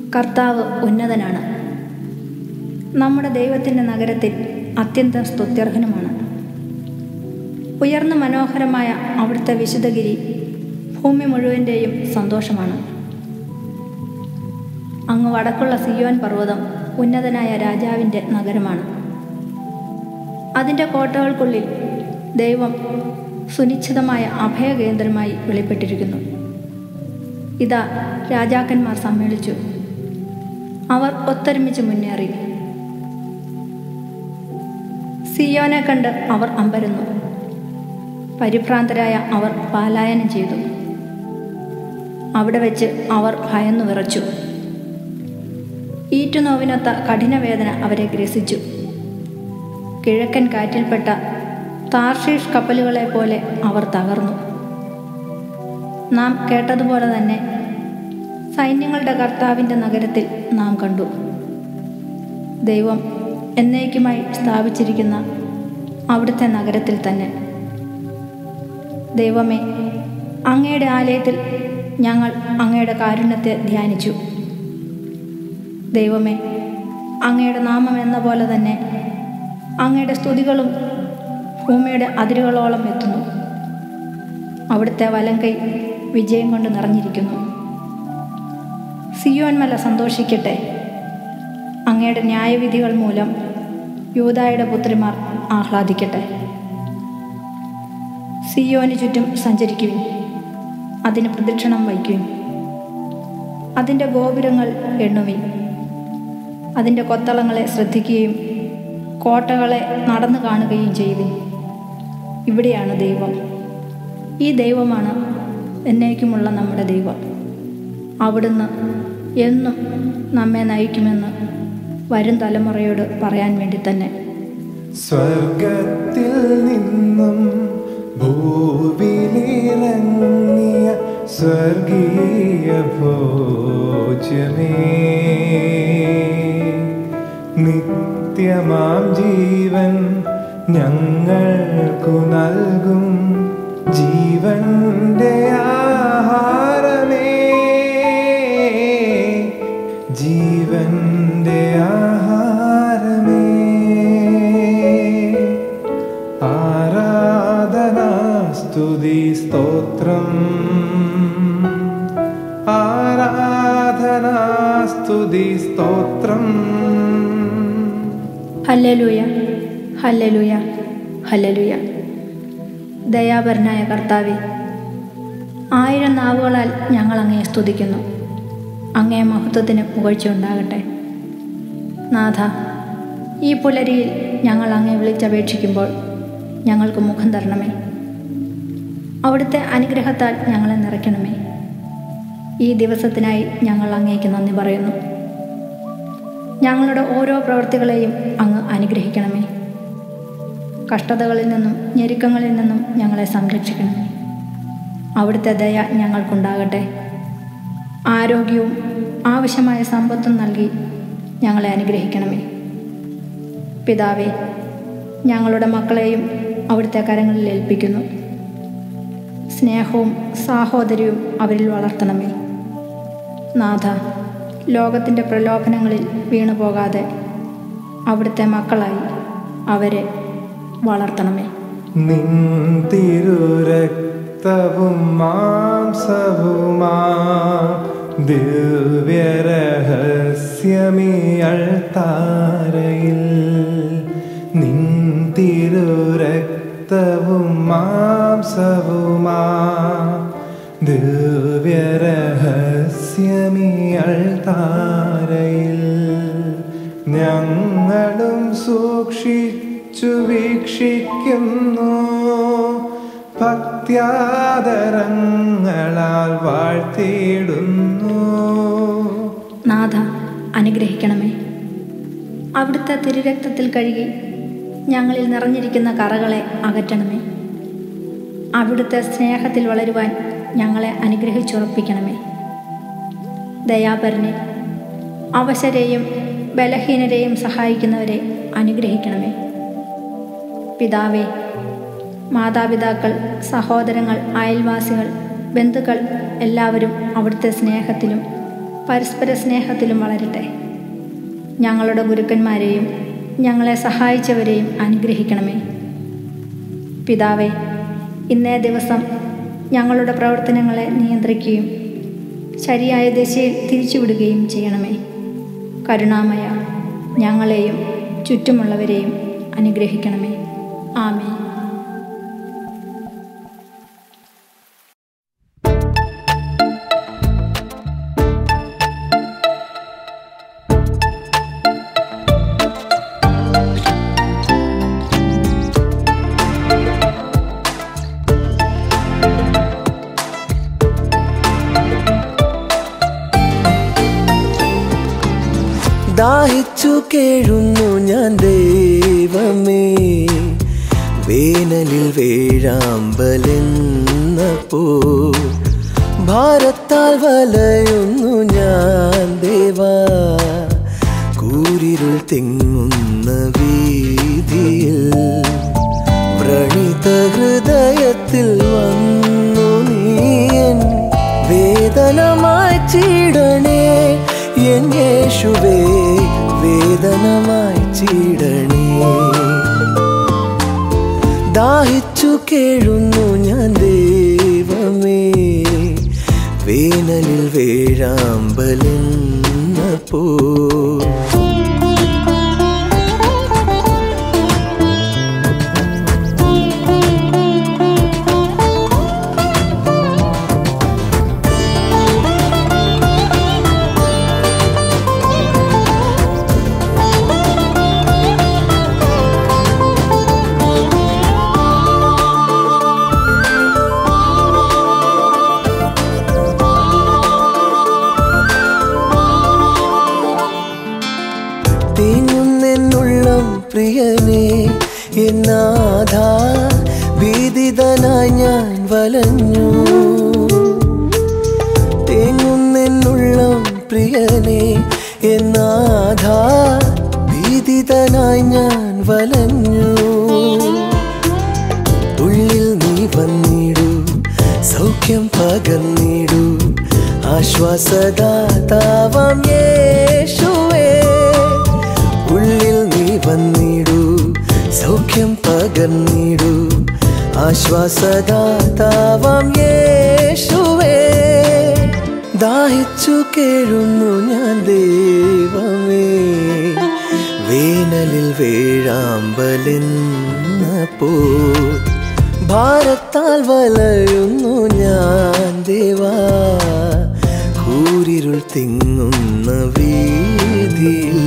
കർത്താവ് ഉന്നതനാണ് നമ്മുടെ ദൈവത്തിൻ്റെ നഗരത്തിൽ അത്യന്തം സ്തുത്യർഹനുമാണ് ഉയർന്ന മനോഹരമായ അവിടുത്തെ വിശുദ്ധഗിരി ഭൂമി മുഴുവൻ്റെയും സന്തോഷമാണ് അങ്ങ് വടക്കുള്ള സിയോൻ പർവ്വതം ഉന്നതനായ രാജാവിൻ്റെ നഗരമാണ് അതിൻ്റെ കോട്ടകൾക്കുള്ളിൽ ദൈവം സുനിശ്ചിതമായ അഭയകേന്ദ്രമായി വെളിപ്പെട്ടിരിക്കുന്നു ഇതാ രാജാക്കന്മാർ സമ്മേളിച്ചു അവർ ഒത്തൊരുമിച്ച് മുന്നേറി സിയോനെ കണ്ട് അവർ അമ്പരന്നു പരിഭ്രാന്തരായ അവർ പാലായനം ചെയ്തു അവിടെ വെച്ച് അവർ ഭയന്നു വിറച്ചു ഈറ്റുനോവിനൊത്ത കഠിനവേദന അവരെ ഗ്രസിച്ചു കിഴക്കൻ കാറ്റിൽപ്പെട്ട താർഷീഷ് കപ്പലുകളെ പോലെ അവർ തകർന്നു നാം കേട്ടതുപോലെ തന്നെ സൈന്യങ്ങളുടെ കർത്താവിൻ്റെ നഗരത്തിൽ നാം കണ്ടു ദൈവം എന്നേക്കുമായി സ്ഥാപിച്ചിരിക്കുന്ന അവിടുത്തെ നഗരത്തിൽ തന്നെ ദൈവമേ അങ്ങയുടെ ആലയത്തിൽ ഞങ്ങൾ അങ്ങയുടെ കാരുണ്യത്തെ ധ്യാനിച്ചു ദൈവമേ അങ്ങയുടെ നാമം എന്ന പോലെ തന്നെ അങ്ങയുടെ സ്തുതികളും ഭൂമിയുടെ അതിരുകളോളം എത്തുന്നു അവിടുത്തെ വലങ്കൈ വിജയം കൊണ്ട് നിറഞ്ഞിരിക്കുന്നു സിയോൻമല സന്തോഷിക്കട്ടെ അങ്ങയുടെ ന്യായവിധികൾ മൂലം യൂതായുടെ പുത്രിമാർ ആഹ്ലാദിക്കട്ടെ സിയോന് ചുറ്റും സഞ്ചരിക്കുവിൻ അതിന് പ്രദക്ഷിണം വയ്ക്കുവിൻ അതിൻ്റെ ഗോപുരങ്ങൾ എണ്ണുവിൻ അതിൻ്റെ കൊത്തളങ്ങളെ ശ്രദ്ധിക്കുകയും കോട്ടകളെ നടന്നു കാണുകയും ചെയ്യുവിൻ ഇവിടെയാണ് ദൈവം ഈ ദൈവമാണ് എന്നേക്കുമുള്ള നമ്മുടെ ദൈവം അവിടുന്ന് എന്നും നമ്മെ നയിക്കുമെന്ന് വരും തലമുറയോട് പറയാൻ വേണ്ടി തന്നെ സ്വർഗത്തിൽ നിന്നും ഭൂവിലിറങ്ങിയ സ്വർഗീയ ഭോജ്യമേ നിത്യമാം ജീവൻ ഞങ്ങൾക്കു നൽകും ജീവന്റെ ആഹാരമേ ജീവന്റെ ആഹാരമേ ആരാധന സ്തുതി സ്തോത്രം ആരാധന സ്തുതി സ്തോത്രം ഹല്ലലൂയ ഹല്ലലൂയ ഹല്ലലൂയ ദയാപരനായ കർത്താവെ ആയിരം നാവുകളാൽ ഞങ്ങൾ അങ്ങയെ സ്തുതിക്കുന്നു അങ്ങേ മഹത്വത്തിന് പുകഴ്ച ഉണ്ടാകട്ടെ നാഥ ഈ പുലരിയിൽ ഞങ്ങൾ അങ്ങേ വിളിച്ചപേക്ഷിക്കുമ്പോൾ ഞങ്ങൾക്ക് മുഖം തരണമേ അവിടുത്തെ അനുഗ്രഹത്താൽ ഞങ്ങളെ നിറയ്ക്കണമേ ഈ ദിവസത്തിനായി ഞങ്ങൾ അങ്ങേക്ക് നന്ദി പറയുന്നു ഞങ്ങളുടെ ഓരോ പ്രവൃത്തികളെയും അങ്ങ് അനുഗ്രഹിക്കണമേ കഷ്ടതകളിൽ നിന്നും ഞെരുക്കങ്ങളിൽ നിന്നും ഞങ്ങളെ സംരക്ഷിക്കണമേ അവിടുത്തെ ദയ ഞങ്ങൾക്കുണ്ടാകട്ടെ ആരോഗ്യവും ആവശ്യമായ സമ്പത്തും നൽകി ഞങ്ങളെ അനുഗ്രഹിക്കണമേ പിതാവേ ഞങ്ങളുടെ മക്കളെയും അവിടുത്തെ കരങ്ങളിൽ ഏൽപ്പിക്കുന്നു സ്നേഹവും സാഹോദര്യവും അവരിൽ വളർത്തണമേ നാഥ ലോകത്തിൻ്റെ പ്രലോഭനങ്ങളിൽ വീണു പോകാതെ അവിടുത്തെ മക്കളായി അവരെ വളർത്തണമേ നിൻ തിരുരക്തവും മാംസവുമാ ദിവ്യരഹസ്യമീയൾത്താരയിൽ നിൻ തിരുരക്തവും മാംസവുമാ ദിവ്യരഹസ്യമീയൾത്താരയിൽ ഞങ്ങളും സൂക്ഷിച്ചു വീക്ഷിക്കുന്നു ഭക്ത്യാദരങ്ങളാൽ വാഴ്ത്തിയിടുന്നു നാഥ അനുഗ്രഹിക്കണമേ അവിടുത്തെ തിരുരക്തത്തിൽ കഴുകി ഞങ്ങളിൽ നിറഞ്ഞിരിക്കുന്ന കറകളെ അകറ്റണമേ അവിടുത്തെ സ്നേഹത്തിൽ വളരുവാൻ ഞങ്ങളെ അനുഗ്രഹിച്ചുറപ്പിക്കണമേ ദയാപരനെ അവശരെയും ബലഹീനരെയും സഹായിക്കുന്നവരെ അനുഗ്രഹിക്കണമേ പിതാവേ മാതാപിതാക്കൾ സഹോദരങ്ങൾ അയൽവാസികൾ ബന്ധുക്കൾ എല്ലാവരും അവിടുത്തെ സ്നേഹത്തിലും പരസ്പര സ്നേഹത്തിലും വളരട്ടെ ഞങ്ങളുടെ ഗുരുക്കന്മാരെയും ഞങ്ങളെ സഹായിച്ചവരെയും അനുഗ്രഹിക്കണമേ പിതാവേ ഇന്നേ ദിവസം ഞങ്ങളുടെ പ്രവർത്തനങ്ങളെ നിയന്ത്രിക്കുകയും ശരിയായ ദിശയിൽ തിരിച്ചുവിടുകയും ചെയ്യണമേ കരുണാമയ ഞങ്ങളെയും ചുറ്റുമുള്ളവരെയും അനുഗ്രഹിക്കണമേ ആമേ ദാഹിച്ചു കേഴുന്നു ഞാൻ ദൈവമേ വേനലിൽ വേഴാമ്പലെന്നപ്പോ ഭാരത്താൽ വലയുന്നു ഞാൻ ദേവാ കൂരിരുൾ തിങ്ങുന്ന വീതിയിൽ വ്രണിത ഹൃദയത്തിൽ വന്നു നീയൻ വേദനമായി ചീടണേ എൻ യേശുവേ വേദനമായി ചീടണേ ദാഹിച്ചു കേഴുന്നു ഞാൻ ദൈവമേ വേനലിൽ വേഴാമ്പലെന്നപ്പോ തേങ്ങുന്നെന്നുള്ളം പ്രിയനെ എന്നാഥ ഭീതിതനായി ഞാൻ വലഞ്ഞു തേങ്ങുന്നെന്നുള്ളം പ്രിയനെ എന്നാഥ ഭീതിതനായി ഞാൻ വലഞ്ഞു ഉള്ളിൽ നീ വന്നിടൂ സൗഖ്യം പകർന്നിടൂ ആശ്വാസദാതാവാം യേശുവേ ഉള്ളിൽ നീ വന്നിടൂ സൗഖ്യം പകർന്നിടൂ ആശ്വാസദാതാവാം യേശുവേ ദാഹിച്ചു കേഴുന്നു ഞാൻ ദൈവമേ വേനലിൽ വേഴാമ്പലെന്നപ്പോ ഭാരത്താൽ വലയുന്നു ഞാൻ ദേവാ കൂരിരുൾ തിങ്ങുന്ന വീതിയിൽ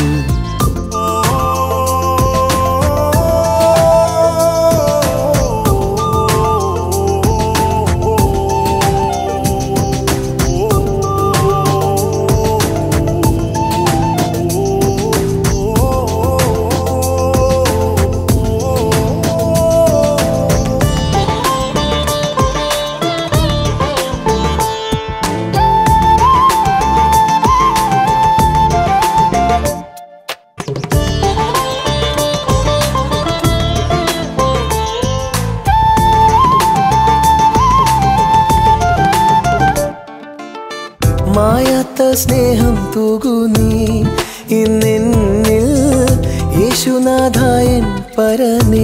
മായാത്ത സ്നേഹം തൂകു നീ ഇന്നെന്നിൽ യേശുനാഥായൻ പരനേ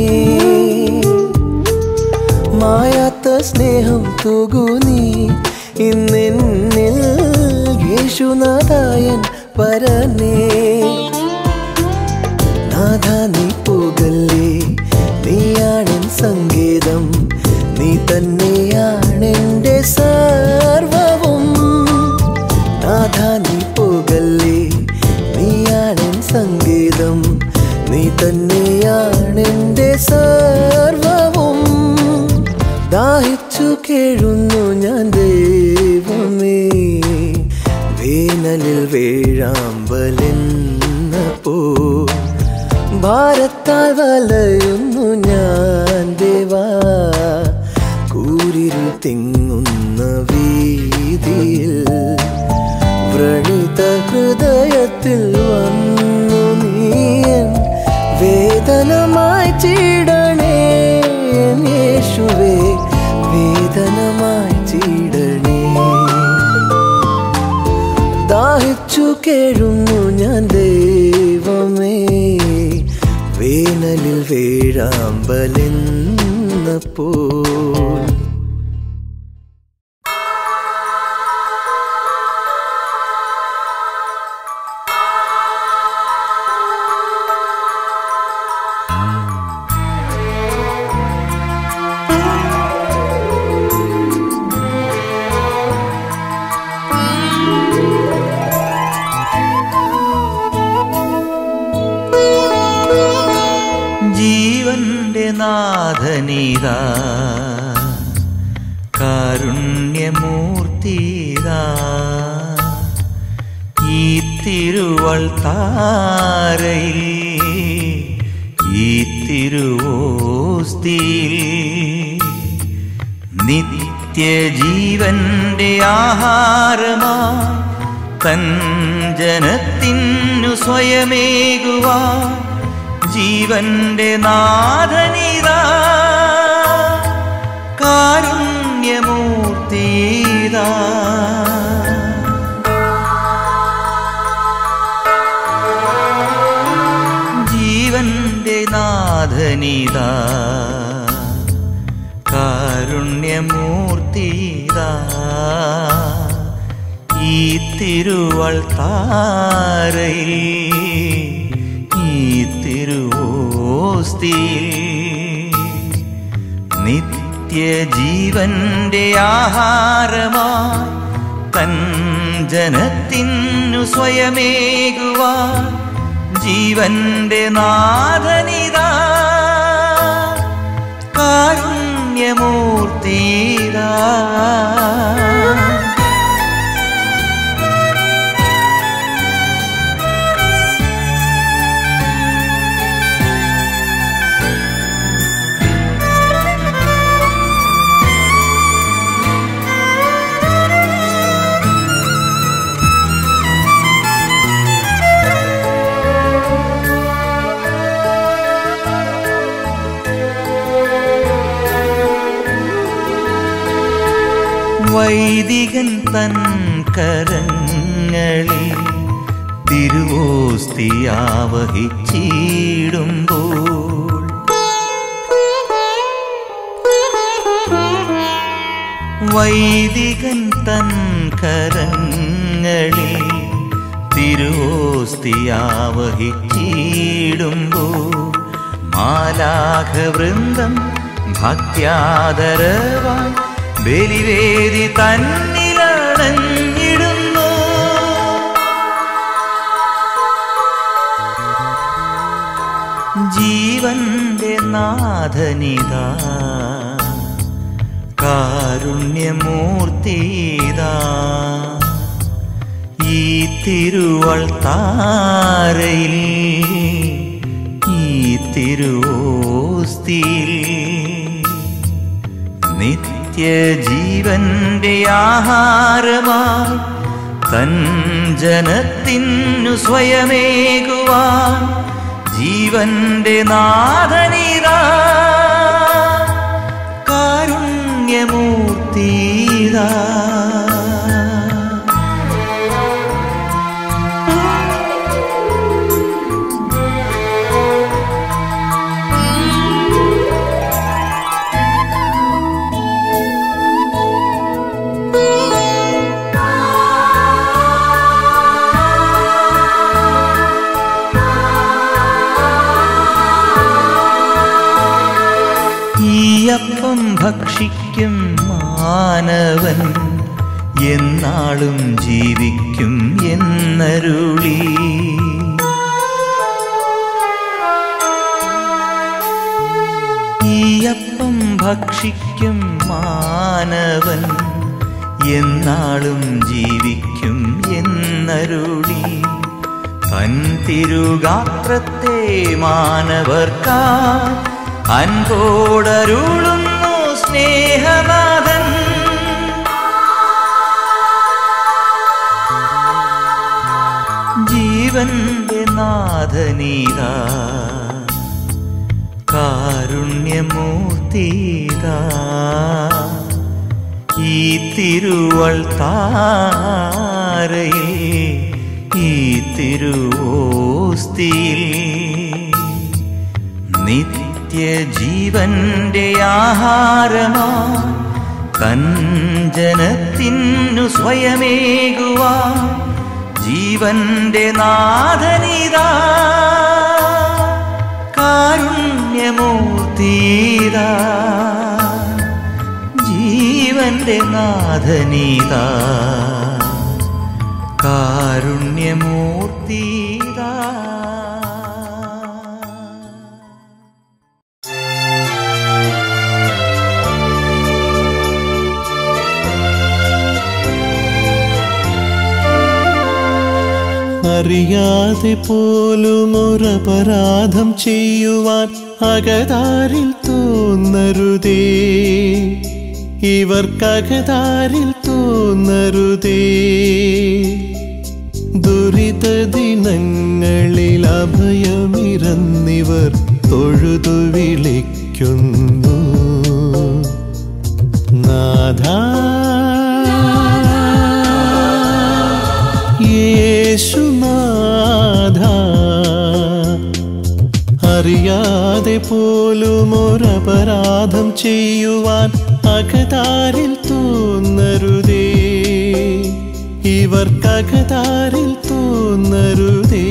മായാത്ത സ്നേഹം തൂകു നീ ഇന്നെന്നിൽ യേശുനാഥായൻ പരനേ നാഥ നീ പോകല്ലേ നീയാണെൻ സംഗീതം നീ തന്നെയാണെൻ്റെ സർവവും നാഥ നീ പോകല്ലേ നീയാണെൻ സംഗീതം നീ തന്നെയാണെൻ്റെ സർവവും ദാഹിച്ചു കേഴുന്നു ഞാൻ ദൈവമേ വേനലിൽ വേഴാമ്പലെന്ന ദാഹിച്ചു കേഴുന്നു ഞാൻ ദൈവമേ വേനലിൽ വേഴാമ്പലെന്നപ്പോൾ ജീവന്റെ നാഥനീതാ കാരുണ്യമൂർത്തിതാ ഈ തിരുവൾ താരയിൽ ഈ തിരുവോസ്തിയിൽ നിത്യജീവന്റെ ആഹാരമാ തൻ ജനത്തിനു സ്വയമേകുവാ ജീവന്റെ നാഥനിതാ കാരുണ്യമൂർത്തിതാ ജീവന്റെ നാഥനിതാ കാരുണ്യമൂർത്തിതാ ഈ തിരുവൾ താരയിൽ ഈ തിരുവോസ്തിയിൽ നിത്യജീവന്റെ ആഹാരമായി തൻ ജനത്തിനു സ്വയമേകുവാൻ ജീവന്റെ നാഥനിതാ കാരുണ്യമൂർത്തിതാ വൈദികൻ തൻ കരങ്ങളിൽ തിരുവോസ്തിയാവഹിച്ചിടുമ്പോൾ വൈദികൻ തൻ കരങ്ങളിൽ തിരുവോസ്തിയാവഹിച്ചിടുമ്പോൾ മാലാഘവൃന്ദം ഭക്യാദരവായി ബലിവേദി തന്നിലടഞ്ഞിടുന്നു ജീവന്റെ നാഥനിതാ കാരുണ്യമൂർത്തിതാ ഈ തിരുവൾ താരയിൽ ഈ തിരുവോസ്തിയിൽ നിത്യജീവന്റെ ആഹാരമായി തൻ ജനത്തിനു സ്വയമേകുവാൻ ജീവന്റെ നാഥനിതാ കാരുണ്യമൂർത്തിതാ ഈയപ്പം ഭക്ഷിക്കും മാനവൻ എന്നാളും ജീവിക്കും എന്നരുളി ഈയപ്പം ഭക്ഷിക്കും മാനവൻ എന്നാളും ജീവിക്കും എന്നരുളി തൻ തിരുഗാത്രത്തെ മാനവർക്കാ അൻപോടരുളുന്നു സ്നേഹനാഥൻ ജീവന്റെ നാഥനീതാ കാരുണ്യമൂർത്തിതാ ഈ തിരുവൾ താരയിൽ ഈ തിരുവോസ്തിയിൽ നിത്യജീവന്റെ ആഹാരമാ കഞ്ചനത്തിനു സ്വയമേകുവാ ജീവന്റെ നാഥനിതാ കാരുണ്യമൂർത്തീതാ ജീവന്റെ നാഥനീതാ കാരുണ്യമൂർത്തീതാ അറിയാതെ പോലും ഒരപരാധം ചെയ്യുവാൻ അകതാരിൽ തോന്നരുതേ ഇവർക്കകതാരിൽ തോന്നരുതേ ദുരിത ദിനങ്ങളിൽ അഭയമിരന്നിവർ തൊഴുതു വിളിക്കുന്നു നാഥ യേശുനാഥ അറിയാതെ പോലും ഒരപരാധം ചെയ്യുവാൻ അകതാരിൽ തോന്നരുതേ ഇവർക്കകതാരിൽ തോന്നരുതേ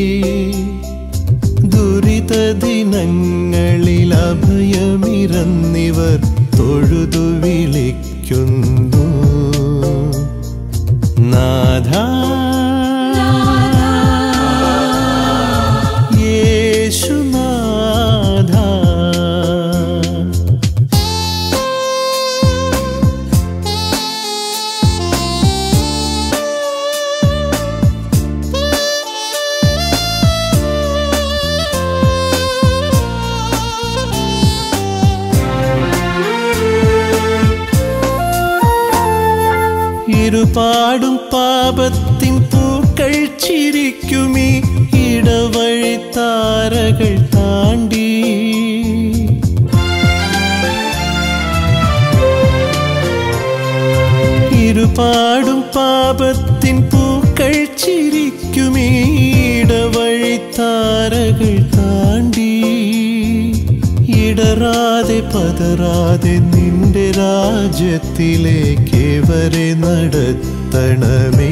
ദുരിത ദിനങ്ങളിൽ അഭയമിരന്നിവർ തൊഴുതു വിളിക്കുന്നു നാഥ യേശുനാഥ ഇരുപാടും പാപത്തിൻ പൂക്കൾ ചിരിക്കുമീ ഇടവഴി താരകൾ താണ്ടി ഇരുപാടും പാപത്തിൻ പൂക്കൾ ചിരിക്കുമീ ഇടവഴി താരകൾ താണ്ടി ഇടറാതെ പതറാതെ നിന്റെ രാജ്യത്തിലേക്ക് വരെ നടത്തണമേ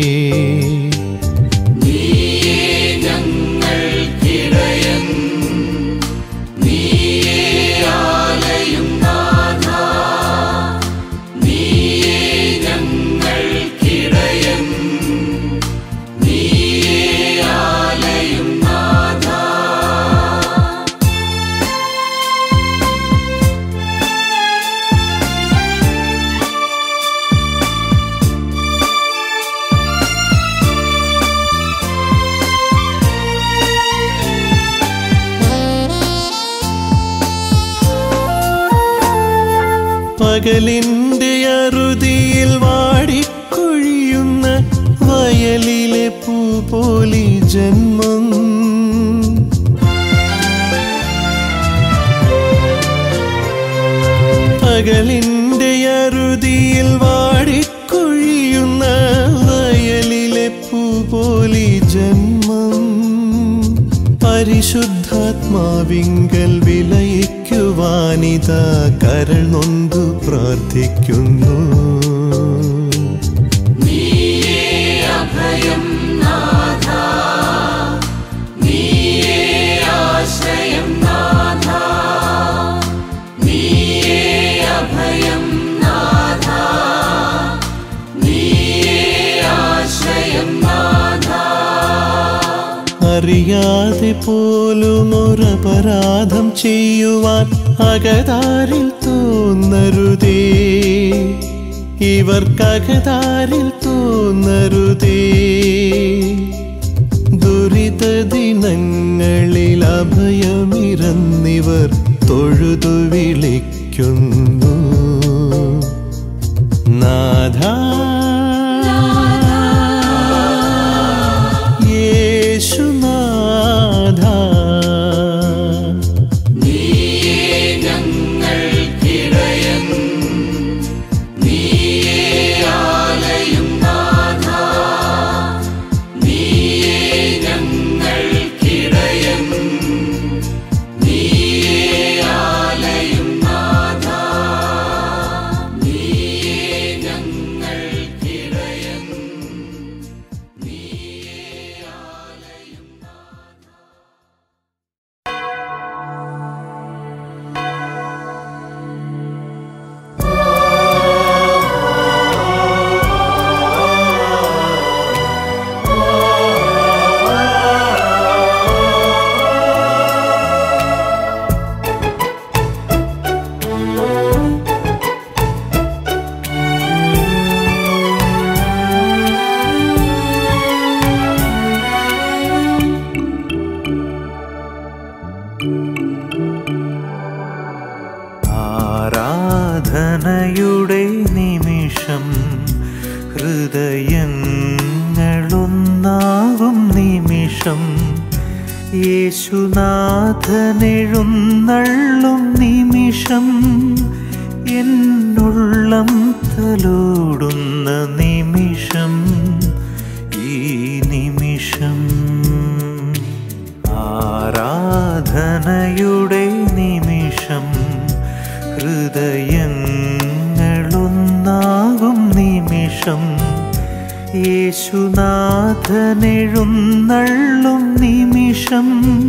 പകലിന്റെ അറുതിയിൽ വാടിക്കൊഴിയുന്ന വയലിലെ പൂ പോലി ജന്മം പകലിന്റെ അറുതിയിൽ വാടിക്കൊഴിയുന്ന വയലിലെ പൂ പോലി ജന്മം പരിശുദ്ധാത്മാവിങ്കൽ വിലയിക്കുവാനിതാ കരൾ നൊന്തു പ്രാർത്ഥിക്കുന്നു അറിയാതെ പോലും ഒരപരാധം ചെയ്യുവാൻ അകതാരിൽ തോന്നരുതേ ഇവർക്കകതാരിൽ തോന്നരുതേ ദുരിത ദിനങ്ങളിൽ അഭയമിരന്നിവർ തൊഴുതു വിളിക്കുന്നു നാഥ യേശുനാഥ നീ ഹൃദയങ്ങളൊന്നാകും നിമിഷം യേശുനാഥനെഴുന്നള്ളും നിമിഷം എന്നുള്ളം തലോടുന്ന നിമിഷം ഈ നിമിഷം ആരാധനയുടെ നിമിഷം ഹൃദയങ്ങളൊന്നാകും നിമിഷം യേശുനാഥനെഴുന്നള്ളും നിമിഷം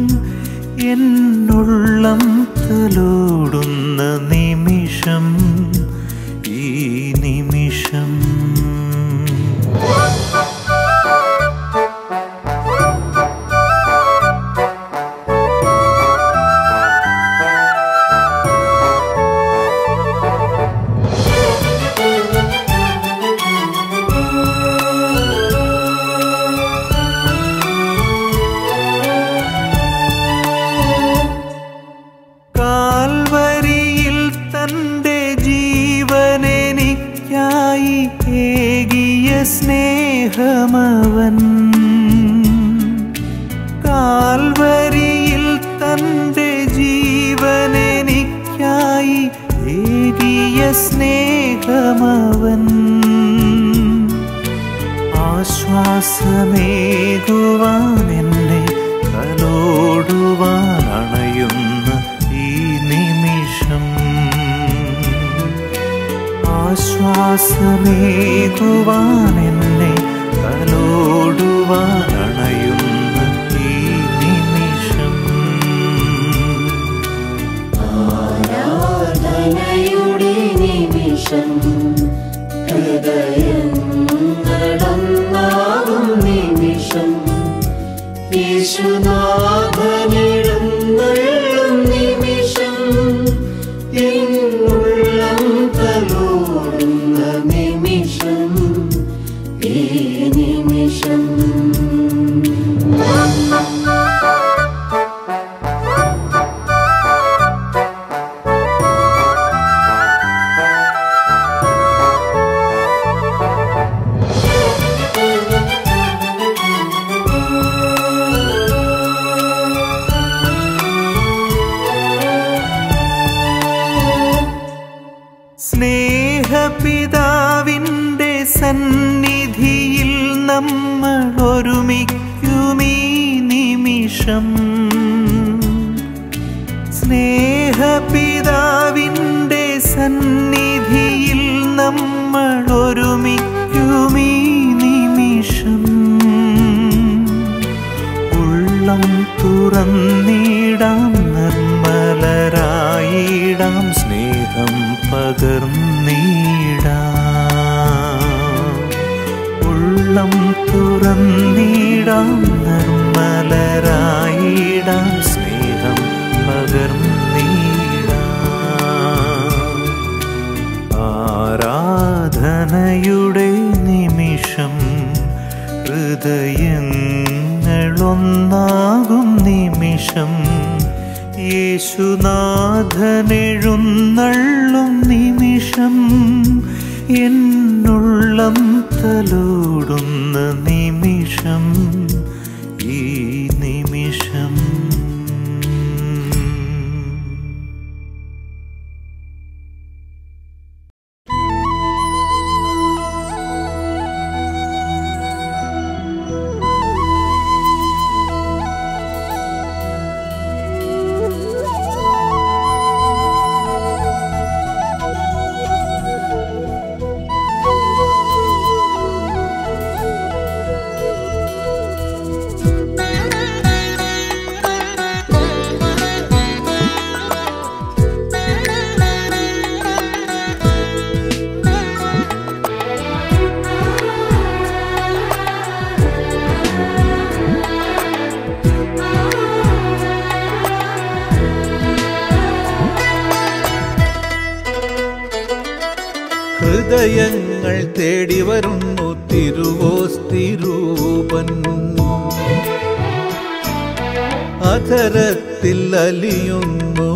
എന്നുള്ളം തലോടുന്ന നിമിഷം ഈ നിമിഷം കാൽവരിയിൽ തൻ്റെ ജീവനെനിക്കായി ഏകിയ സ്നേഹമവൻ കാൽവരിയിൽ തൻ്റെ ജീവനെനിക്കായി ഏകിയ സ്നേഹമവൻ ആശ്വാസമേകുവാൻ എന്നെ തലോടുവാൻ അണയുന്ന ഈ നിമിഷം ആശ്വാസമേകുവാൻ എന്നെ തലോടുവാൻ അണയുന്ന ഈ നിമിഷം ആരാധനയുടെ നിമിഷം ഹൃദയങ്ങളൊന്നാകും നിമിഷം യേശുനാഥനെഴുന്നള്ളും നിമിഷം എന്നുള്ളം തലോടുന്ന നിമിഷം ഈ നിമിഷം സ്നേഹപിതാവിൻ്റെ സന്നിധിയിൽ നമ്മൾ ഒരുമിക്കുമീ നിമിഷം സ്നേഹപിതാവിൻ്റെ സന്നിധിയിൽ നമ്മൾ ഒരുമിക്കുമീ നിമിഷം ഉള്ളം തുറന്നിടാം നിർമ്മലരായിടാം സ്നേഹം പകർന്നിടാം ഉള്ളം തുറന്നിടാം നിർമ്മലരായിടാം സ്നേഹം പകർന്നിടാം ആരാധനയുടെ നിമിഷം ഹൃദയങ്ങളൊന്നാകും നിമിഷം യേശുനാഥനെഴുന്നള്ളും നിമിഷം എന്നുള്ളം തലോടുന്ന നിമിഷം ഈ നിമിഷം ഹൃദയങ്ങൾ തേടി വരുന്നു തിരുവോസ്തിരൂപൻ അധരത്തിൽ അലിയുന്നു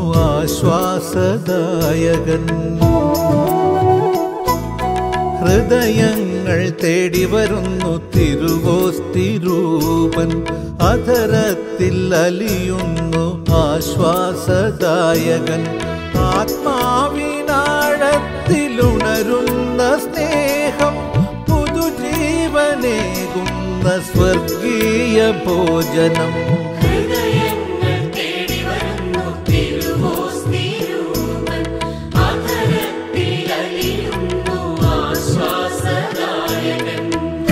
ആശ്വാസദായകൻ ഹൃദയങ്ങൾ ഹൃദയങ്ങൾ തേടി വരുന്നു തിരുവോസ്തിരൂപൻ അധരത്തിൽ അലിയുന്നു ആശ്വാസദായകൻ ആത്മാവിനാഴത്തിലുണരുന്ന സ്നേഹം പുതുജീവനേകുന്ന സ്വർഗീയ ഭോജനം ഹൃദയങ്ങൾ തേടി വരുന്നു തിരുവോസ്തിരൂപൻ അധരത്തിൽ അലിയുന്നു ആശ്വാസദായകൻ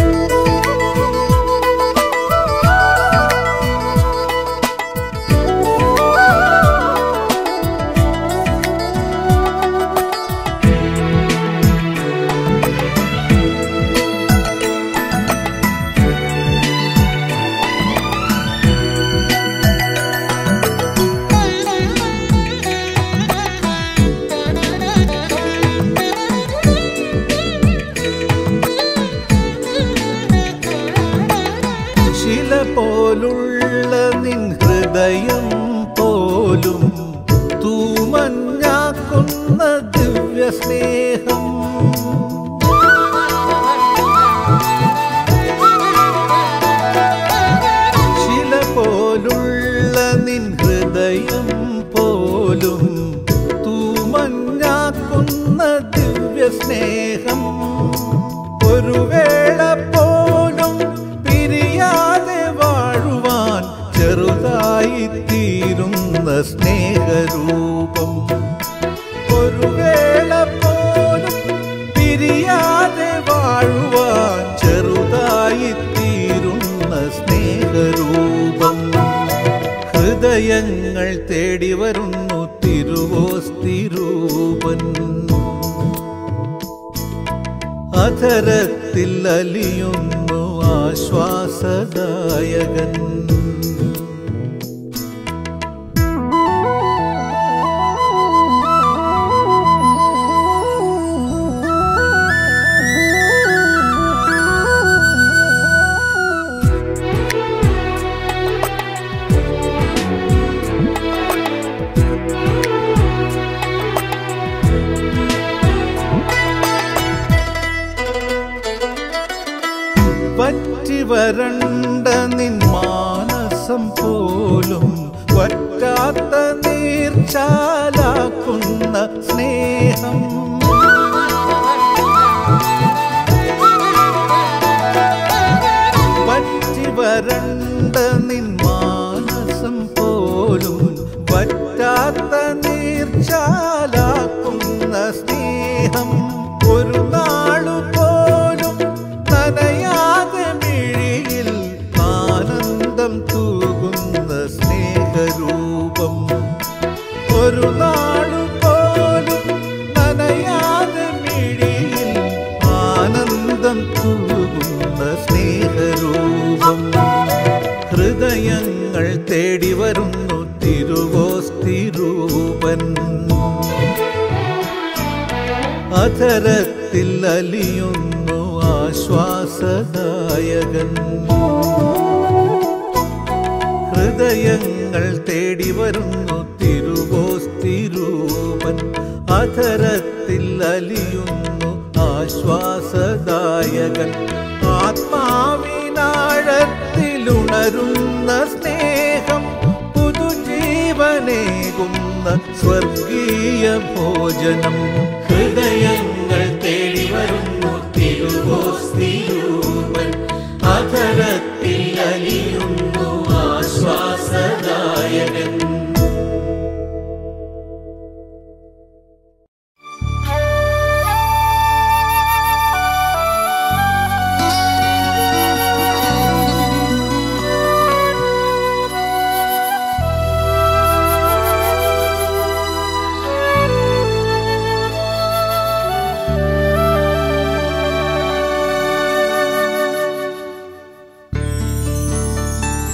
ശില പോലുള്ള നിൻ ഹൃദയം പോലും തൂമഞ്ഞാക്കുന്ന ദിവ്യ സ്നേഹം ശില പോലുള്ള നിൻ ഹൃദയം പോലും തൂമഞ്ഞാക്കുന്ന ദിവ്യ സ്നേഹം ഒരു വേള പോലും പിരിയാതെ വാഴുവാൻ ചെറുതായി തീരുന്ന സ്നേഹരൂപം ഒരു വേള പോലും പിരിയാതെ വാഴുവാൻ ചെറുതായി തീരുന്ന സ്നേഹരൂപം ഹൃദയങ്ങൾ തേടി വരുന്നു തിരുവോസ്തിരൂപൻ അധരത്തിൽ അലിയുന്നു ആശ്വാസദായകൻ പറ്റി വരണ്ട നിൻ മാനസം പോലും വറ്റാത്ത നീർച്ചാലാക്കുന്ന സ്നേഹം പറ്റി വരണ്ട നിൻ മാനസം പോലും വറ്റാത്ത നീർച്ചാലാക്കുന്ന സ്നേഹം ഒരു നാളു പോലും നനയാതെ മിഴിയിൽ ആനന്ദം തൂകുന്ന സ്നേഹരൂപം ഒരു നാളു പോലും നനയാതെ മിഴിയിൽ ആനന്ദം തൂകുന്ന സ്നേഹരൂപം ഹൃദയങ്ങൾ തേടി വരുന്നു തിരുവോസ്തിരൂപൻ അധരത്തിൽ അലിയുന്നു ആശ്വാസദായകൻ ഹൃദയങ്ങൾ തേടി വരുന്നു തിരുവോസ്തിരൂപൻ അധരത്തിൽ അലിയുന്നു ആശ്വാസദായകൻ ആത്മാവിനാഴത്തിലുണരുന്ന സ്നേഹം പുതുജീവനേകുന്ന സ്വർഗീയ ഭോജനം ഹൃദയങ്ങൾ തേടി വരുന്നു തിരുവോസ്തിരൂപൻ അധരത്തിൽ അലിയുന്നു ആശ്വാസദായകൻ ും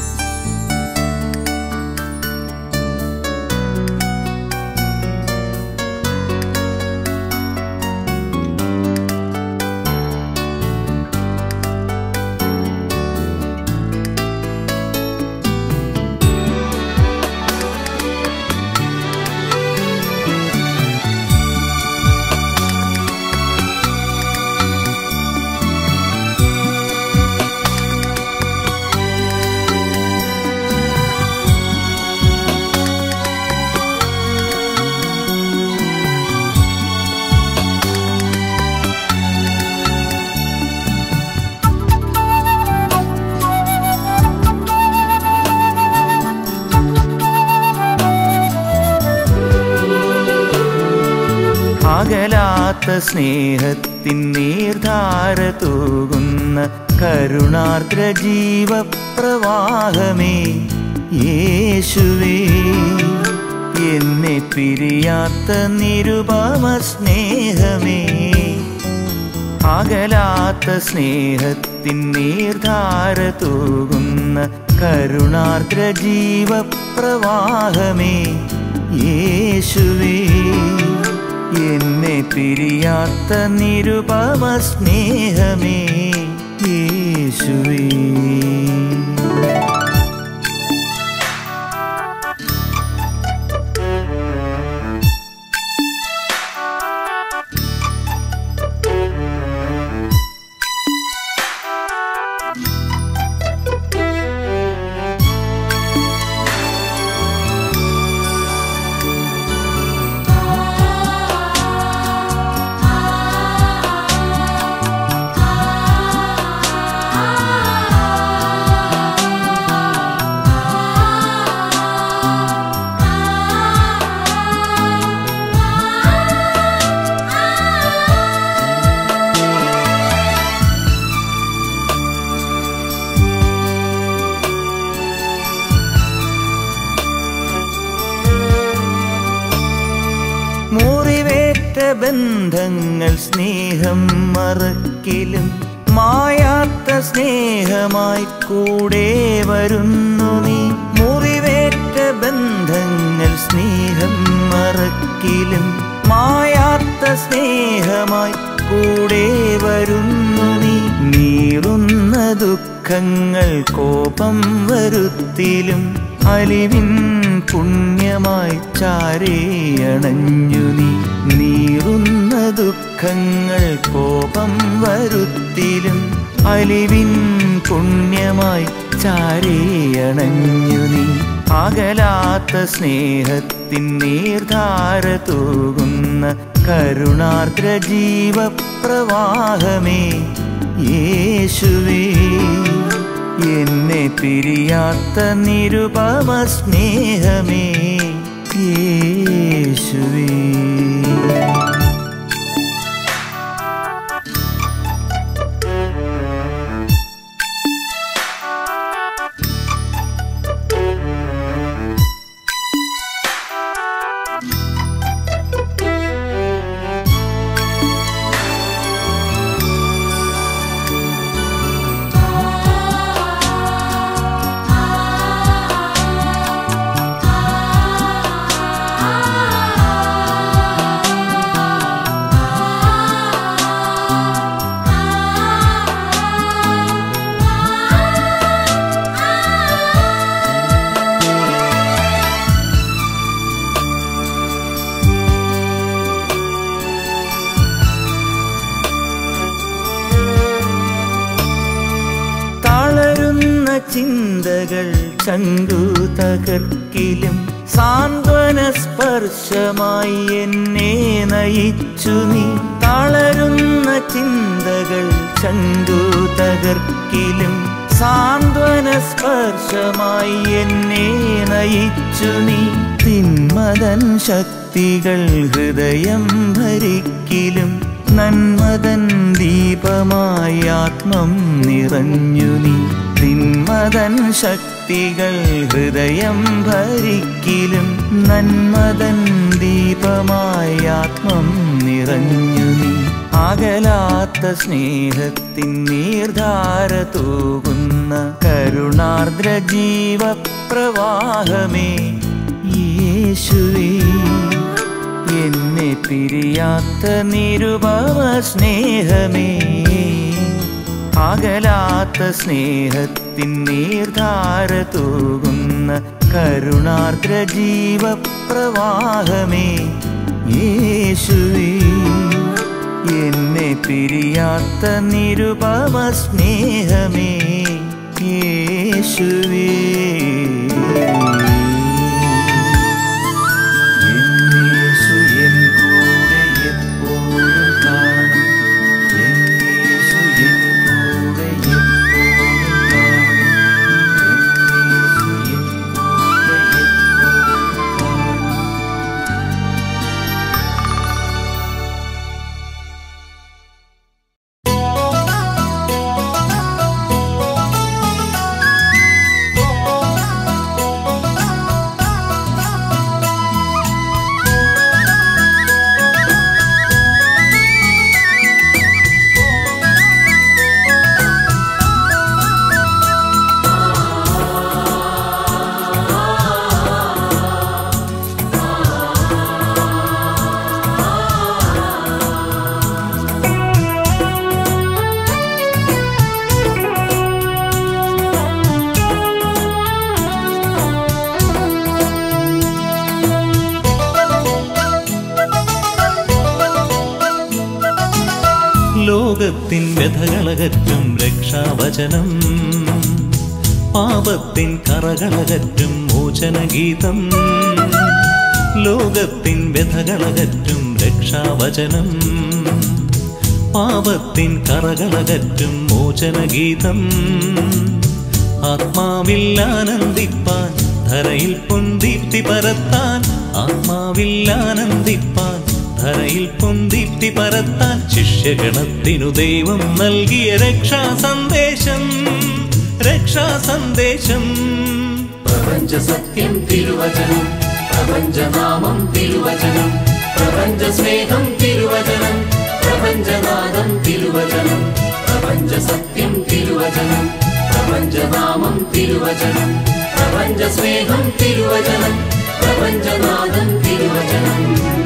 അകലാത്ത സ്നേഹത്തിൻ നീർധാര തൂകുന്ന കരുണാർദ്ര ജീവപ്രവാഹമേ യേശുവേ എന്നെ പിരിയാത്ത നിരുപമ സ്നേഹമേ അകലാത്ത സ്നേഹത്തിൻ നീർധാര തൂകുന്ന കരുണാർദ്ര ജീവപ്രവാഹമേ യേശുവേ എന്നെ പിരിയാത്ത നിരുപമ സ്നേഹമേ യേശുവേ മുറിവേറ്റ ബന്ധങ്ങൾ സ്നേഹം മറക്കിലും മായാത്ത സ്നേഹമായി കൂടെ വരുന്നു നീ മുറിവേറ്റ ബന്ധങ്ങൾ സ്നേഹം മറക്കിലും മായാത്ത സ്നേഹമായി കൂടെ വരുന്നു നീ നീറുന്ന ദുഃഖങ്ങൾ കോപം വരുത്തിലും അലിവിൻ പുണ്യമായി ചാരേയണഞ്ഞു നീ നീറുന്ന ദുഃഖങ്ങൾ കോപം വരുത്തിലും അലിവിൻ പുണ്യമായി ചാരേയണഞ്ഞു നീ അകലാത്ത സ്നേഹത്തിൻ നീർധാര തൂകുന്ന കരുണാർദ്ര ജീവപ്രവാഹമേ യേശുവേ എന്നെ പിരിയാത്ത നിരുപമ സ്നേഹമേ യേശുവേ തളരുന്ന ചിന്തകൾ ചങ്കു തകർക്കിലും സാന്ത്വന സ്പർശമായി എന്നെ നയിച്ചു നീ തളരുന്ന ചിന്തകൾ ചങ്കു തകർക്കിലും സാന്ത്വന സ്പർശമായി എന്നെ നയിച്ചു നീ തിന്മതൻ ശക്തികൾ ഹൃദയം ഭരിക്കിലും നന്മതൻ ദീപമായി ആത്മം നിറഞ്ഞു നീ തിന്മതൻ ശക്തികൾ ഹൃദയം ഭരിക്കിലും നന്മതൻ ദീപമായി ആത്മം നിറഞ്ഞു നീ അകലാത്ത സ്നേഹത്തിൻ നീർധാര തൂകുന്ന കരുണാർദ്ര ജീവപ്രവാഹമേ യേശുവേ എന്നെ പിരിയാത്ത നിരുപമ സ്നേഹമേ അകലാത്ത സ്നേഹത്തിൻ നീർധാര തൂകുന്ന കരുണാർദ്ര ജീവപ്രവാഹമേ യേശുവേ എന്നെ പിരിയാത്ത നിരുപമ സ്നേഹമേ യേശുവേ എന്നേശു എൻ കൂടെ എപ്പോഴും കാണും എന്നേശു എൻ കൂടെ എപ്പോഴും കാണും എന്നേശു എൻ കൂടെ എപ്പോഴും കാണും. ലോകത്തിൻ വ്യഥകളകറ്റും രക്ഷാവചനം പാപത്തിൻ കറകളകറ്റും മോചനഗീതം ലോകത്തിൻ വ്യഥകളകറ്റും രക്ഷാവചനം പാപത്തിൻ കറകളകറ്റും മോചനഗീതം ആത്മാവിൽ ആനന്ദിപ്പാൻ ധരയിൽ പൊന്തിത്തി പരത്താൻ ആത്മാവിൽ ആനന്ദിപ്പാൻ ധരയിൽ പൊന്തിത്തി പരത്താൻ ശിഷ്യഗണത്തിനു ദൈവം നൽകിയ രക്ഷാ സന്ദേശം രക്ഷാ സന്ദേശം പ്രപഞ്ച സത്യം തിരുവചനം പ്രപഞ്ചനാമം തിരുവചനം പ്രപഞ്ച സ്നേഹം തിരുവചനം പ്രപഞ്ചനാദം തിരുവചനം പ്രപഞ്ച സത്യം തിരുവചനം പ്രപഞ്ചനാമം തിരുവചനം പ്രപഞ്ച സ്നേഹം തിരുവചനം പ്രപഞ്ചനാദം തിരുവചനം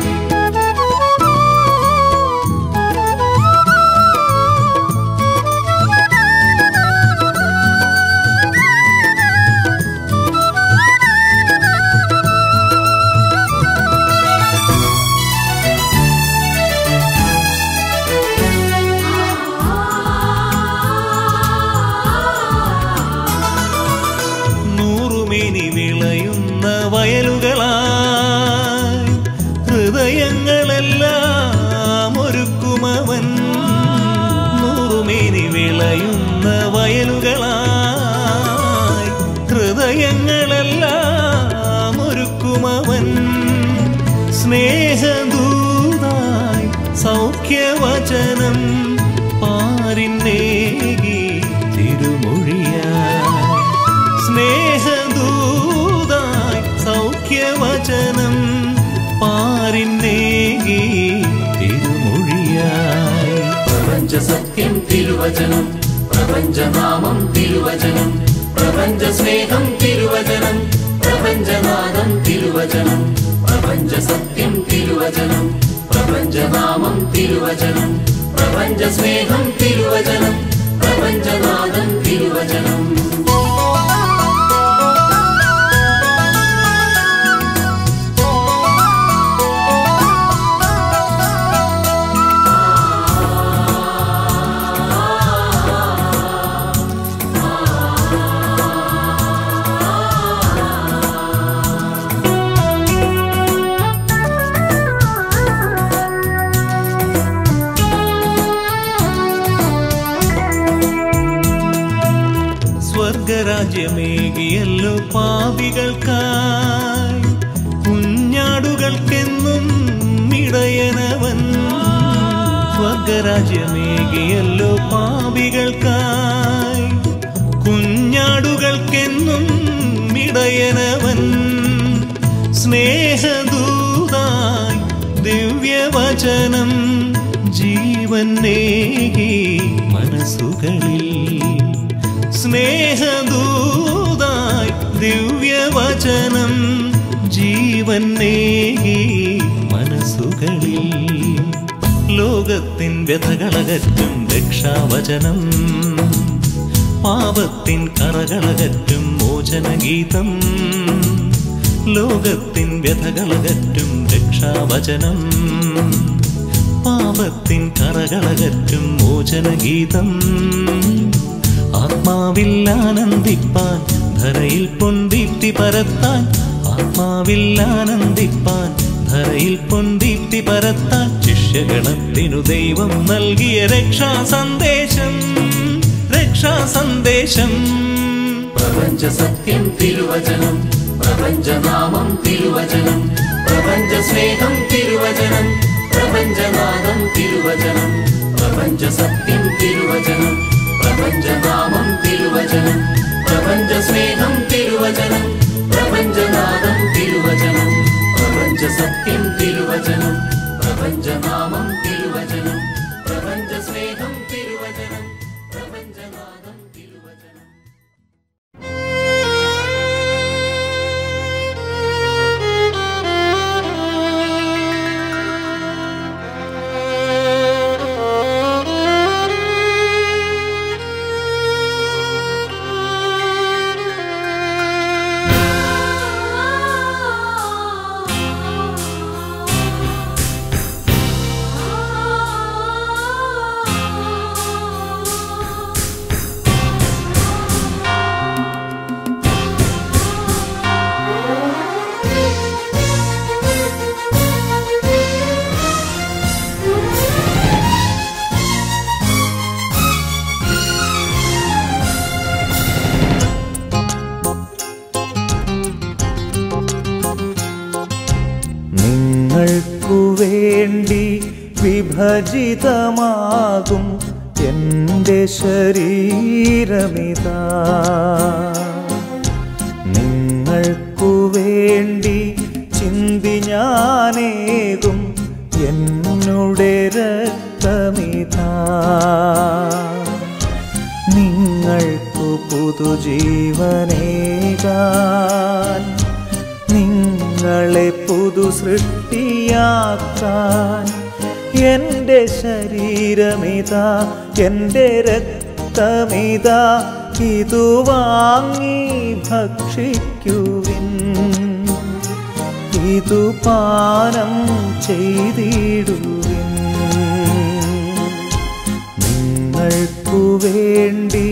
നൂറുമേനി വിളയുന്ന വയലുകളായി ഹൃദയങ്ങളെല്ലാം ഒരുക്കുമവൻ നൂറുമേനി വിളയുന്ന വയലുകളായി ഹൃദയങ്ങളെല്ലാം ഒരുക്കുമവൻ സ്നേഹദൂതായി സൗഖ്യവചനം പാരിന്നേകി തിരുമൊഴിയായി സ്നേഹദൂതായി സൗഖ്യവചനം പാരിന്നേകി തിരുമൊഴിയായി പ്രപഞ്ച സത്യം തിരുവചനം പ്രപഞ്ചനാമം തിരുവചനം പ്രപഞ്ച സ്നേഹം തിരുവചനം പ്രപഞ്ചനാദം തിരുവചനം പ്രപഞ്ച സത്യം തിരുവചനം പ്രപഞ്ചനാമം തിരുവചനം പ്രപഞ്ച സ്നേഹം തിരുവചനം പ്രപഞ്ചനാദം തിരുവചനം സ്വർഗരാജ്യമേകിയല്ലോ പാപികൾക്കായി കുഞ്ഞാടുകൾക്കെന്നും ഇടയനവൻ സ്വർഗരാജ്യമേകിയല്ലോ പാപികൾക്കായി കുഞ്ഞാടുകൾക്കെന്നും ഇടയനവൻ സ്നേഹദൂതായി ദിവ്യവചനം ജീവൻ നേകി മനസ്സുകളിൽ സ്നേഹദൂതായി ദിവ്യവചനം ജീവൻ നേകി മനസ്സുകളിൽ ലോകത്തിൻ വ്യഥകളകറ്റും രക്ഷാവചനം പാപത്തിൻ കറകളകറ്റും മോചനഗീതം ലോകത്തിൻ വ്യഥകളകറ്റും രക്ഷാവചനം പാപത്തിൻ കറകളകറ്റും മോചനഗീതം ആത്മാവിൽ ആനന്ദിപ്പാൻ ധരയിൽ പൊന്തിത്തി പരത്താൻ ആത്മാവിൽ ആനന്ദിപ്പാൻ ധരയിൽ പൊന്തിത്തി പരത്താൻ ശിഷ്യഗണത്തിനു ദൈവം നൽകിയ രക്ഷാ സന്ദേശം രക്ഷാ സന്ദേശം പ്രപഞ്ച സത്യം തിരുവചനം പ്രപഞ്ചനാമം തിരുവചനം പ്രപഞ്ച സ്നേഹം തിരുവചനം പ്രപഞ്ചനാദം തിരുവചനം പ്രപഞ്ച സത്യം തിരുവചനം പ്രപഞ്ചനാമം തിരുവചനം പ്രപഞ്ച സ്നേഹം തിരുവചനം പ്രപഞ്ചനാദം തിരുവചനം പ്രപഞ്ച സത്യം തിരുവചനം പ്രപഞ്ചനാമം തിരുവചനം പ്രപഞ്ച സ്നേഹം തിരുവചനം പ്രപഞ്ചനാദം തിരുവചനം ആ വേണ്ടി വിഭജിതമാകും എൻ്റെ ശരീരമിതാ നിങ്ങൾക്കു വേണ്ടി ചിന്തി ഞാനേകും എന്നുടെ രക്തമിതാ നിങ്ങൾക്കു പുതുജീവനേകാൻ നിങ്ങളെ പുതു സൃഷ്ടിയാക്കാൻ എൻ്റെ ശരീരമിതാ എൻ്റെ രക്തമിതാ ഇതു വാങ്ങി ഭക്ഷിക്കുവിൻ ഇതു പാനം ചെയ്തിടുവിൻ നിങ്ങൾക്കു വേണ്ടി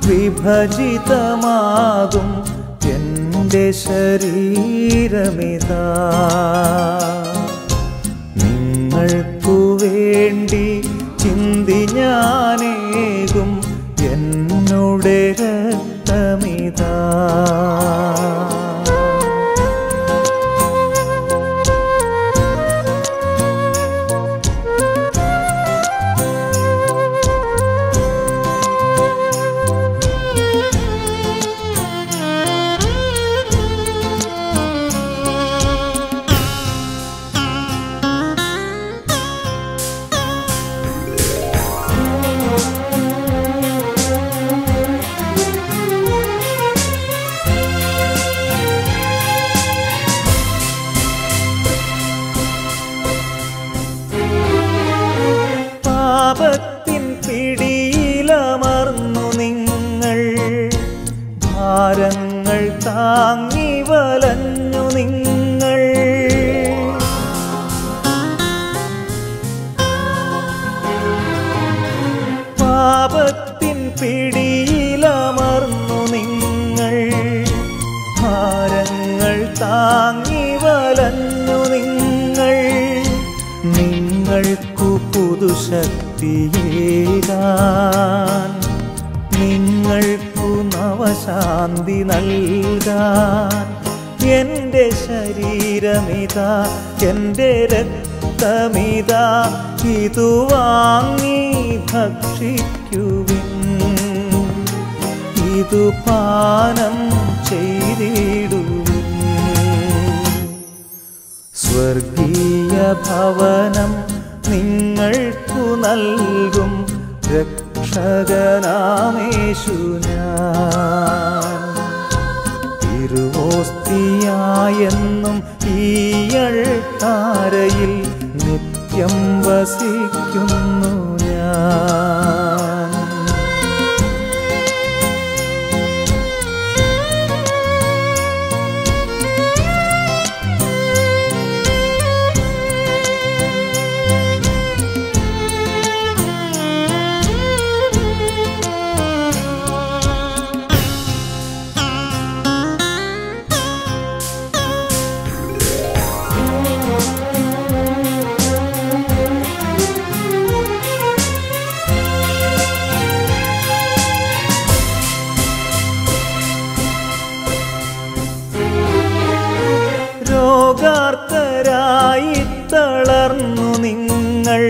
വിഭജിതമാകും എൻ്റെ ശരീരമിതാ നിങ്ങൾക്കു വേണ്ടി ചിന്തി ഞാനേകും എന്നുടെ രക്തമിതാ പാപത്തിൻ പിടിയിലമർന്നു നിങ്ങൾ ഭാരങ്ങൾ താങ്ങി വലഞ്ഞു നിങ്ങൾ പാപത്തിൻ പിടിയിലമർന്നു നിങ്ങൾ ഭാരങ്ങൾ താങ്ങി വലഞ്ഞു നിങ്ങൾ നിങ്ങൾക്കു പുതുശക്തിയേകാൻ നിങ്ങൾക്കു നവശാന്തി നൽകാൻ എൻ്റെ ശരീരമിതാ എൻ്റെ രക്തമിതാ ഇതു വാങ്ങി ഭക്ഷിക്കുവിൻ ഇതു പാനം ചെയ്തിടുവിൻ സ്വർഗീയ ഭവനം നിങ്ങൾക്കു നൽകും രക്ഷകനാമേശു ഞാൻ തിരുവോസ്തിയായെന്നും ഈയൾത്താരയിൽ നിത്യം വസിക്കുന്നു ഞാൻ രോഗാർത്തരായി തളർന്നു നിങ്ങൾ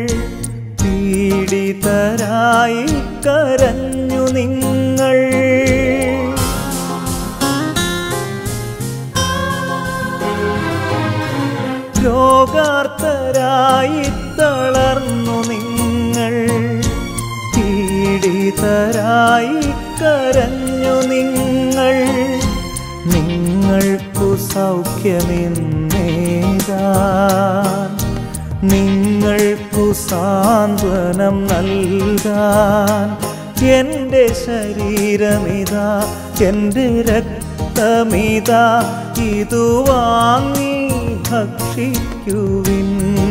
പീഡിതരായി കരഞ്ഞു നിങ്ങൾ രോഗാർത്തരായി തളർന്നു നിങ്ങൾ പീഡിതരായി കരഞ്ഞു നിങ്ങൾ നിങ്ങൾക്കു സൗഖ്യമെന്നേകാൻ നിങ്ങൾക്കു സാന്ത്വനം നൽകാൻ എൻ്റെ ശരീരമിതാ എൻ്റെ രക്തമിതാ ഇതു വാങ്ങി ഭക്ഷിക്കുവിൻ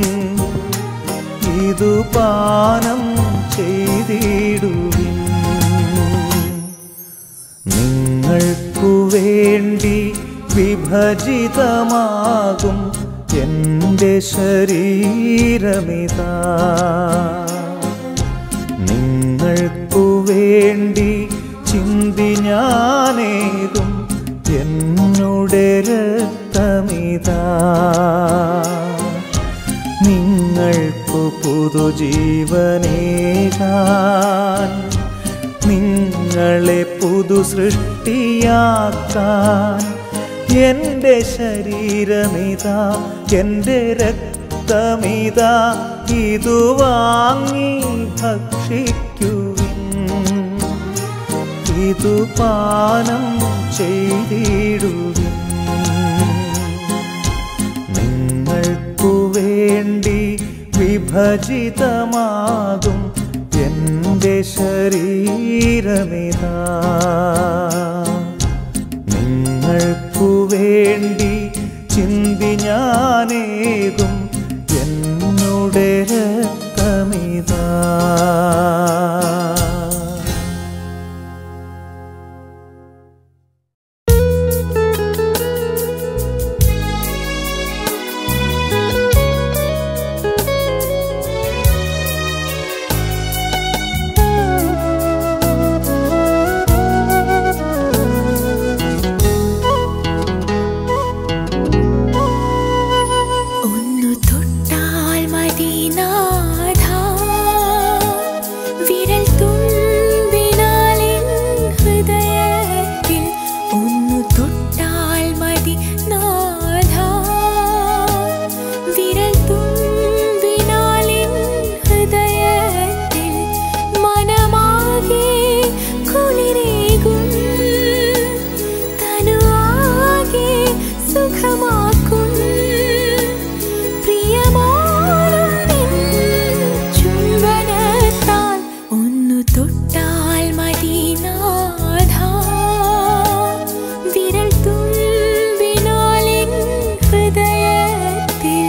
ഇതു പാനം ചെയ്തിടുവിൻ നിങ്ങൾക്കു വേണ്ടി വിഭജിതമാകും എൻ്റെ ശരീരമിതാ നിങ്ങൾക്കു വേണ്ടി ചിന്തി ഞാനേകും എന്നുടെ രക്തമിതാ നിങ്ങൾ പുതുജീവനേകാൻ നിങ്ങളെ പുതു സൃഷ്ടിയാക്കാൻ എൻ്റെ ശരീരമിതാ എൻ്റെ രക്തമിതാ ഇതു വാങ്ങി ഭക്ഷിക്കുവിൻ ഇതു പാനം ചെയ്തിടുവിൻ നിങ്ങൾക്കു വേണ്ടി വിഭജിതമാകും എൻ്റെ ശരീരമിതാ നിങ്ങൾക്കു വേണ്ടി ചിന്തി ഞാനേകും എന്നുടെ രക്തമിതാ ഒന്നു തൊട്ടാൽ മദീനാഥ വിരൽ തുമ്പിനാലിൻ ഹൃദയത്തിൽ ഒന്നു തൊട്ടാൽ മദീനാഥ വിരൽ തുമ്പിനാലിൻ ഹൃദയത്തിൽ മനമാകെ കുളിരേകും തനുവാകെ സുഖമാക്കും പ്രിയമാനും ചുംബനത്താൽ ഒന്നു തൊട്ടാൽ മദീനാഥ വിരൽ തുമ്പിനാലിൻ ഹൃദയത്തിൽ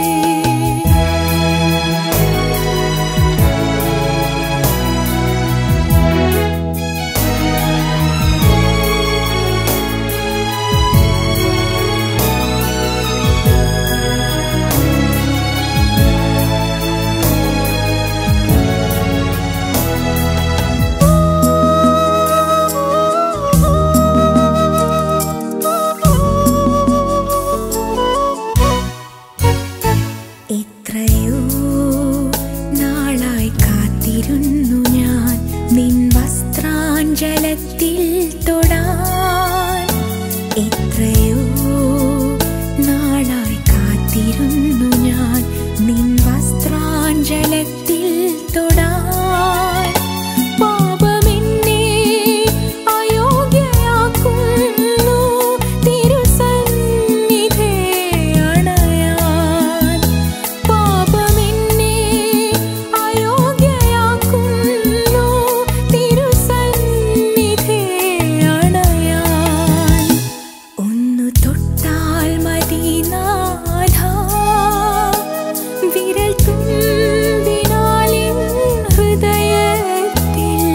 എത്രയോ നാളായി കാത്തിരുന്നു ഞാൻ നിൻ വസ്ത്രാഞ്ജലത്തിൽ തൊടാൻ എത്രയോ നാളായി കാത്തിരുന്നു ഞാൻ നിൻ വസ്ത്രാഞ്ജലത്തിൽ തൊടാൻ പാപമെന്നെ അയോഗ്യയാക്കുന്നു തിരുസന്നിധേ അണയാൻ പാപമെന്നെ അയോഗ്യയാക്കുന്നു തിരുസന്നിധേ അണയാൻ ഒന്നു തൊട്ടാൽ മദീനാഥ വിരൽ തുമ്പിനാലിൻ ഹൃദയത്തിൽ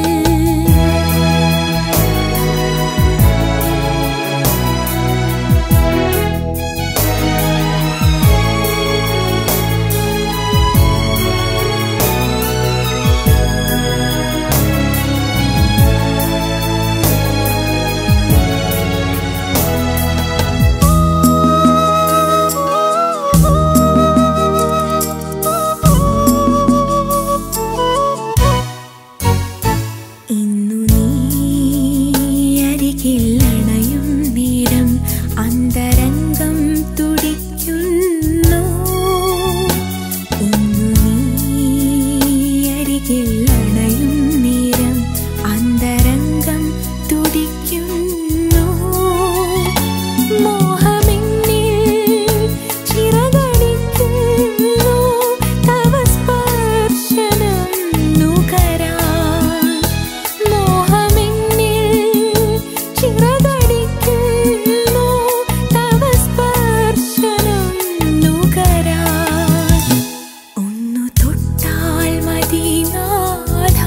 ഇന്നു നീ അരികിൽ അണയും നേരം അന്തരംഗം തുടിക്കുന്നു ഇന്നു നീ അരികിൽ അണയും നേരം അന്തരംഗം തുടിക്കുന്നു മോഹമെന്നിൽ ചിറകടിക്കുന്നു തവ സ്പർശനം നുകരാൻ മോഹമെന്നിൽ ചിറകടിക്കുന്നു തവ സ്പർശനം നുകരാൻ ഒന്നു തൊട്ടാൽ മദീനാഥ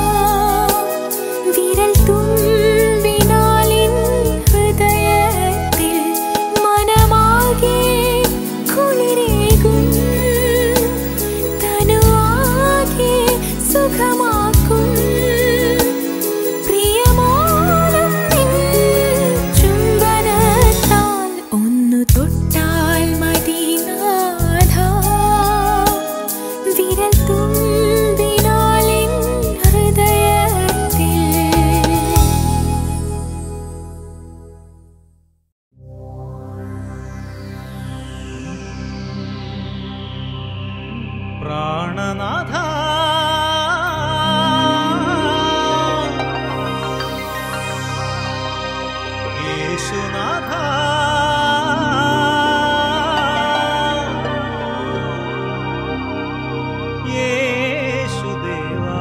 വിരൽ തുമ്പിനാലിൻ ഹൃദയത്തിൽ മനമാകെ കുളിരേകും തനുവാകെ സുഖമാക്കും പ്രിയമാനം നിൻ ചുംബനത്താൽ ഒന്നു തൊട്ടാൽ മദീനാഥ വിരൽ തുമ്പിനാലിൻ യേശുനാഥ യേശുദേവാ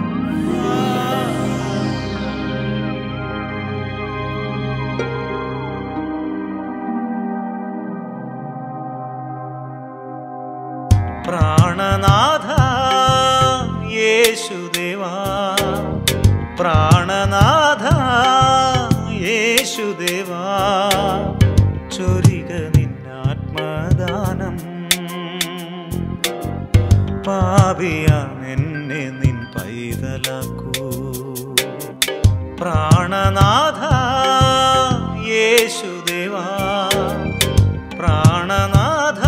പ്രാണനാഥ യേശുദേവാ പ്രാണനാഥ യേശുദേവാ ചൊരിക നിന്നാത്മദാനം പാപിയാം എന്നെ നിൻ പൈതലാക്കൂ പ്രാണനാഥ യേശുദേവാ പ്രാണനാഥ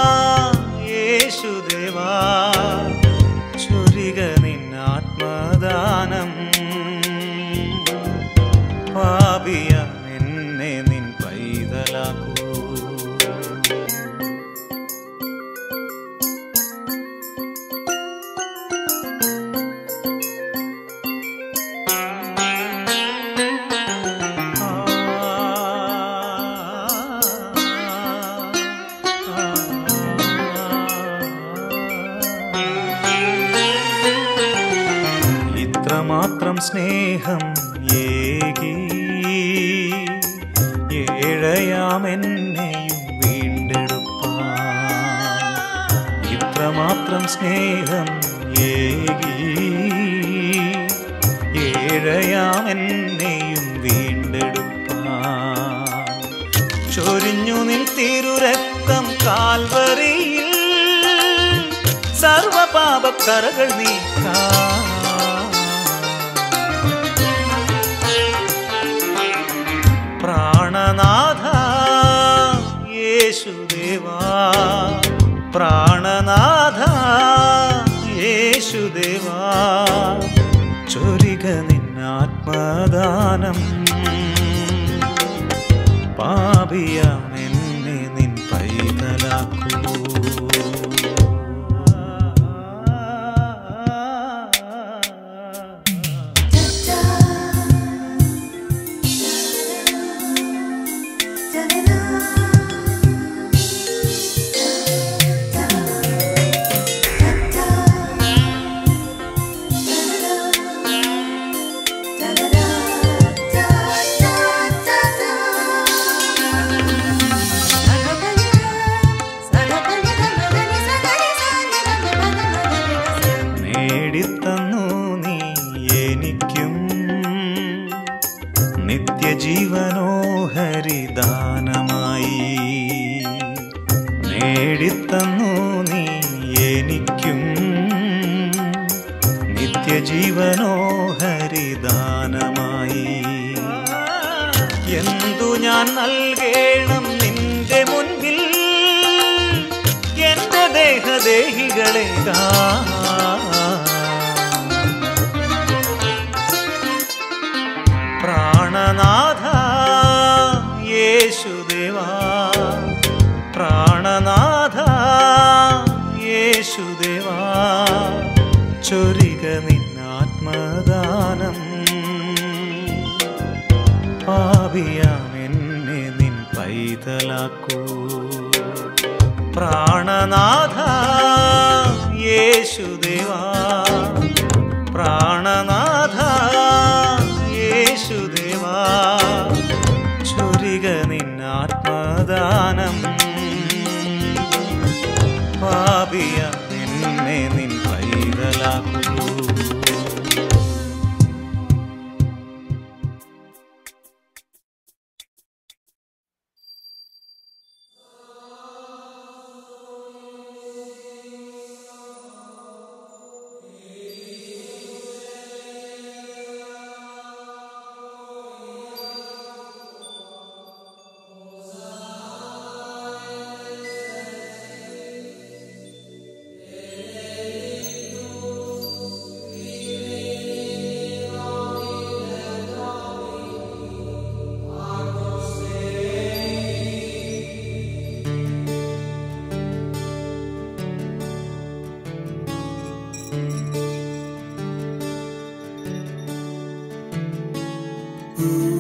യേശുദേവാ ചൊരിക നിന്നാത്മദാനം പാപിയ എന്നെ നിൻ പൈതലാക്കൂ ഇത്രമാത്രം സ്നേഹം ഏകി ഏഴയാമെന്നെയും വീണ്ടെടുപ്പാൻ ഇത്രമാത്രം സ്നേഹം ഏകി ഏഴയാമെന്നെയും വീണ്ടെടുപ്പാൻ ചൊരിഞ്ഞു നിൻ തിരുരക്തം കാൽവറിയിൽ സർവപാപക്കറകൾ നീക്കാം പ്രാണനാഥ യേശുദേവാ പ്രാണനാഥ യേശുദേവാ ചൊരിക നിന്നാത്മദാനം പാപിയാം എന്നെ നിൻ പൈതലാക്കൂ നേടിത്തന്നു നീ എനിക്കും നിത്യജീവനോഹരിദാനമായി നേടിത്തന്നു നീ എനിക്കും നിത്യജീവനോഹരിദാനമായി എന്തു ഞാൻ നൽകേണം നിന്റെ മുൻപിൽ എന്റെ ദേഹദേഹികളെ കാ പ്രാണനാഥ യേശുദേവാ പ്രാണനാഥ യേശുദേവാ ചൊരിക നിന്നാത്മദാനം പാപിയാം എന്നെ നിൻ പൈതലാക്കൂ പ്രാണനാഥ യേശുദേവാ പ്രാണനാഥ യേശുദേവാ ചൊരിക നിന്നാത്മദാനം പാപിയ എന്നെ നിൻ പൈതലാക്കൂ Ooh.